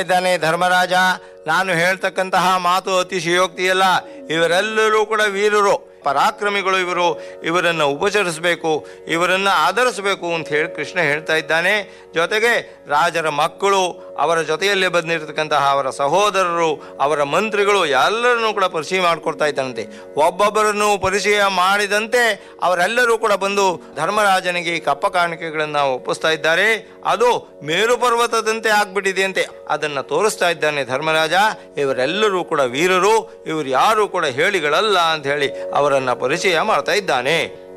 ಇದ್ದಾನೆ ಧರ್ಮರಾಜ ನಾನು ಹೇಳ್ತಕ್ಕಂತಹ ಮಾತು ಅತಿಶಯೋಕ್ತಿಯಲ್ಲ ಇವರೆಲ್ಲರೂ ಕೂಡ ವೀರರು ಪರಾಕ್ರಮಿಗಳು ಇವರು ಇವರನ್ನು ಉಪಚರಿಸಬೇಕು ಇವರನ್ನ ಆಧರಿಸಬೇಕು ಅಂತ ಹೇಳಿ ಕೃಷ್ಣ ಹೇಳ್ತಾ ಇದ್ದಾನೆ ಜೊತೆಗೆ ರಾಜರ ಮಕ್ಕಳು ಅವರ ಜೊತೆಯಲ್ಲೇ ಬಂದಿರತಕ್ಕಂತಹ ಅವರ ಸಹೋದರರು ಅವರ ಮಂತ್ರಿಗಳು ಎಲ್ಲರನ್ನೂ ಕೂಡ ಪರಿಚಯ ಮಾಡಿಕೊಡ್ತಾ ಇದ್ದಾನಂತೆ ಒಬ್ಬೊಬ್ಬರನ್ನು ಪರಿಚಯ ಮಾಡಿದಂತೆ ಅವರೆಲ್ಲರೂ ಕೂಡ ಬಂದು ಧರ್ಮರಾಜನಿಗೆ ಈ ಕಪ್ಪ ಕಾಣಿಕೆಗಳನ್ನು ಒಪ್ಪಿಸ್ತಾ ಇದ್ದಾರೆ ಅದು ಮೇರು ಪರ್ವತದಂತೆ ಆಗ್ಬಿಟ್ಟಿದೆ ಅಂತೆ ಅದನ್ನ ತೋರಿಸ್ತಾ ಇದ್ದಾನೆ ಧರ್ಮರಾಜ ಇವರೆಲ್ಲರೂ ಕೂಡ ವೀರರು ಇವರು ಯಾರು ಕೂಡ ಹೇಳಿಗಳಲ್ಲ ಅಂತ ಹೇಳಿ ಅವರನ್ನ ಪರಿಚಯ ಮಾಡ್ತಾ ಇದ್ದಾನೆ